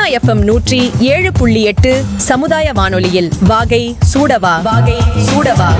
FM நூற்றி ஏழு புள்ளி எட்டு சமுதாய வானொலியில் வாகை சூடவா வாகை சூடவா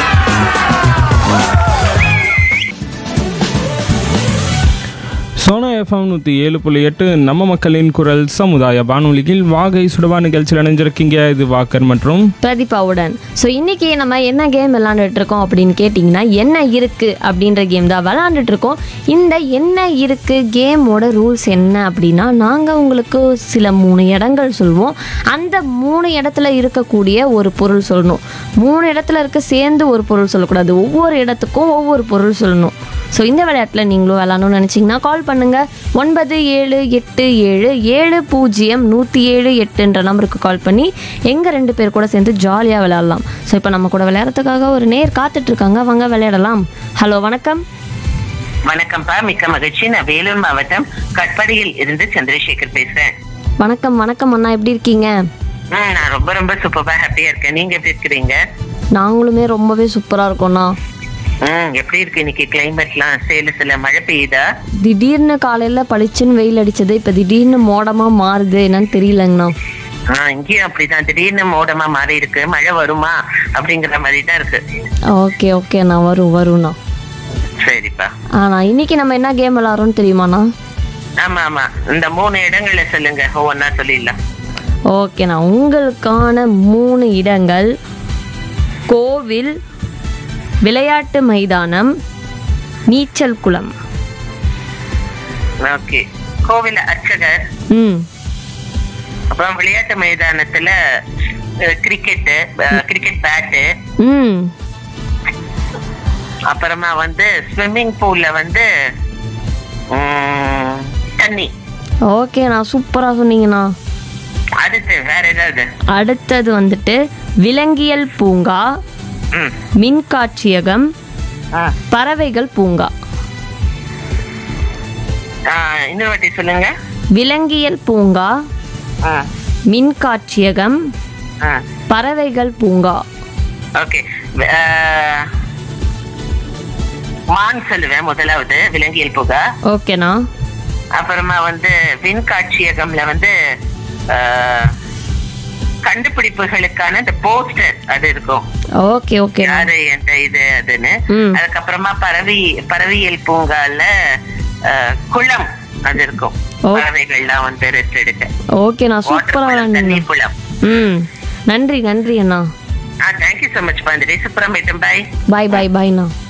சோனா எஃப்எம் நூற்றி ஏழு புள்ளி எட்டு நம்ம மக்களின் குரல் சமுதாய வானொலியில் வாகை சுடவா நிகழ்ச்சியில் இணைஞ்சிருக்கீங்க இது வாக்கர் மற்றும் பிரதீபாவுடன் ஸோ இன்னைக்கு நம்ம என்ன கேம் விளாண்டுட்டு இருக்கோம் அப்படின்னு கேட்டிங்கன்னா என்ன இருக்கு அப்படின்ற கேம் தான் விளாண்டுட்டு இருக்கோம் இந்த என்ன இருக்கு கேமோட ரூல்ஸ் என்ன அப்படின்னா நாங்கள் உங்களுக்கு சில மூணு இடங்கள் சொல்வோம் அந்த மூணு இடத்துல இருக்கக்கூடிய ஒரு பொருள் சொல்லணும் மூணு இடத்துல இருக்க சேர்ந்து ஒரு பொருள் சொல்லக்கூடாது ஒவ்வொரு இடத்துக்கும் ஒவ்வொரு பொருள் சொல்லணும் ஸோ இந்த விளையாட்டில் நீங்களும் விளாடணும்னு நினச்சிங்கன்னா கால் பண்ணுங்கள் ஒன்பது ஏழு எட்டு ஏழு ஏழு பூஜ்ஜியம் நூற்றி ஏழு எட்டுன்ற நம்பருக்கு கால் பண்ணி எங்கள் ரெண்டு பேர் கூட சேர்ந்து ஜாலியாக விளையாடலாம் ஸோ இப்போ நம்ம கூட விளையாடுறதுக்காக ஒரு நேர் காத்துட்ருக்காங்க வாங்க விளையாடலாம் ஹலோ வணக்கம் வணக்கம்ப்பா மிக்க மகிழ்ச்சி நான் வேலூர் மாவட்டம் கட்படியில் இருந்து சந்திரசேகர் பேசுறேன் வணக்கம் வணக்கம் அண்ணா எப்படி இருக்கீங்க ம், நான் ரொம்ப ரொம்ப சூப்பரா ஹாப்பியா இருக்கேன் நீங்க எப்படி இருக்கிறீங்க நாங்களுமே ரொம்பவே சூப்பராக இருக்கோண்ணா ம் எப்படி இருக்கு இன்னைக்கு கிளைமேட்லாம் சேலத்துல மழை பெய்யுதா திடீர்னு காலையில் பளிச்சுன்னு வெயில் அடிச்சது இப்போ திடீர்னு மோடமாக மாறுது என்னன்னு தெரியலங்கண்ணா ஆ இங்கேயும் அப்படிதான் திடீர்னு மோடமா மாறி இருக்கு மழை வருமா அப்படிங்கிற மாதிரி தான் இருக்கு ஓகே ஓகே அண்ணா வரும் வரும்ண்ணா சரிப்பா ஆண்ணா இன்னைக்கு நம்ம என்ன கேம் விளாட்றோம்னு தெரியுமாண்ணா ஆமா ஆமா இந்த மூணு இடங்கள்ல சொல்லுங்க ஒவ்வொன்னா சொல்லிடலாம் ஓகேண்ணா உங்களுக்கான மூணு இடங்கள் கோவில் விளையாட்டு மைதானம் நீச்சல் குளம் ஓகே கோவில் அர்ச்சகர் ம் அப்புறம் விளையாட்டு மைதானத்துல கிரிக்கெட் கிரிக்கெட் பேட்டு ம் அப்புறமா வந்து ஸ்விம்மிங் பூல்ல வந்து ம், தண்ணி ஓகேண்ணா சூப்பராக சொன்னீங்கண்ணா அடுத்து வேற ஏதாவது அடுத்தது வந்துட்டு விலங்கியல் பூங்கா ம் மின்காட்சியகம் ஆ. பறவைகள் பூங்கா ஆ, இன்னொரு வாட்டி சொல்லுங்க விலங்கியல் பூங்கா ஆ மின்காட்சியகம் ஆ பறவைகள் பூங்கா ஓகே மான் சொல்லுவேன் முதலாவது விலங்கியல் புகா ஓகேண்ணா அப்புறமா வந்து விண்காட்சியகம்ல வந்து ஆ, கண்டுபிடிப்புகளுக்கான இந்த போஸ்டர் அது இருக்கும் ஓகே ஓகேண்ணா யாரு எந்த இது அதுன்னு ம். அதுக்கப்புறமா பறவை பறவையியல் பூங்கால ஆ, குளம் அது இருக்கும் ஓ. பறவைகள்லாம் வந்து ரெஸ்ட் எடுக்க ஓகேண்ணா வாட்டர் சூப்பராக குளம், தண்ணி விளாண்டுங்க குளம் ம் நன்றி நன்றி அண்ணா ஆ தேங்க்யூ ஸோ மச் பாந்திரி சுப்ரமேட்டம் பாய் பாய் பாய் பாய்ண்ணா